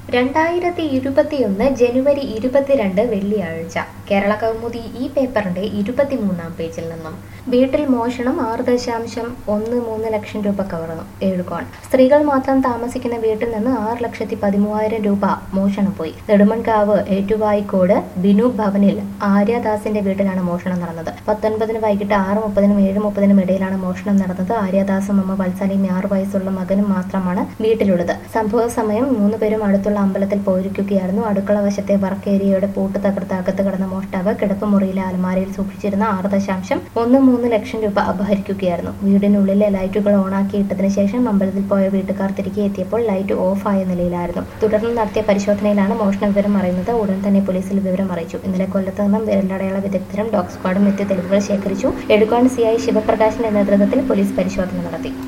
രണ്ടായിരത്തി ഇരുപത്തിയൊന്ന് ജനുവരി ഇരുപത്തിരണ്ട് വെള്ളിയാഴ്ച കേരള കൗമുദി ഈ പേപ്പറിന്റെ ഇരുപത്തിമൂന്നാം പേജിൽ നിന്നും വീട്ടിൽ മോഷണം ആറ് ദശാംശം ഒന്ന് മൂന്ന് ലക്ഷം രൂപ കവർന്നു ഏഴുകോൺ സ്ത്രീകൾ മാത്രം താമസിക്കുന്ന വീട്ടിൽ നിന്ന് ആറ് ലക്ഷത്തി പതിമൂവായിരം രൂപ മോഷണം പോയി നെടുമൺകാവ് ഏറ്റുവായിക്കോട് ബിനു ഭവനിൽ ആര്യദാസിന്റെ വീട്ടിലാണ് മോഷണം നടന്നത് പത്തൊൻപതിന് വൈകിട്ട് ആറ് മുപ്പതിനും ഏഴ് മുപ്പതിനും ഇടയിലാണ് മോഷണം നടന്നത് ആര്യദാസും അമ്മ വത്സലയും ആറു വയസ്സുള്ള മകനും മാത്രമാണ് വീട്ടിലുള്ളത് സംഭവ സമയം മൂന്നുപേരും അടുത്തുള്ള അമ്പലത്തിൽ പോയിരിക്കുകയായിരുന്നു അടുക്കള വശത്തെ വർക്ക് ഏരിയയുടെ പൂട്ട് തകർത്ത് അകത്ത് കിടന്ന മോഷ്ടാവ് കിടപ്പുമുറിയിലെ അലമാരയിൽ സൂക്ഷിച്ചിരുന്ന ആറ് ദശാംശം ഒന്ന് മൂന്ന് ലക്ഷം രൂപ അപഹരിക്കുകയായിരുന്നു വീടിനുള്ളിലെ ലൈറ്റുകൾ ഓണാക്കിയിട്ടതിനു ശേഷം അമ്പലത്തിൽ പോയ വീട്ടുകാർ തിരികെ എത്തിയപ്പോൾ ലൈറ്റ് ഓഫ് ആയ നിലയിലായിരുന്നു തുടർന്ന് നടത്തിയ പരിശോധനയിലാണ് മോഷണ വിവരം അറിയുന്നത് ഉടൻ തന്നെ പോലീസിൽ വിവരം അറിയിച്ചു ഇന്നലെ കൊല്ലത്ത് നിന്നും വിരലടയാള വിദഗ്ധരും ഡോഗ് സ്ക്വാഡും എത്തി തെളിവുകൾ ശേഖരിച്ചു എടുക്കാൻ സിഐ ശിവപ്രകാശിന്റെ നേതൃത്വത്തിൽ പോലീസ് പരിശോധന നടത്തി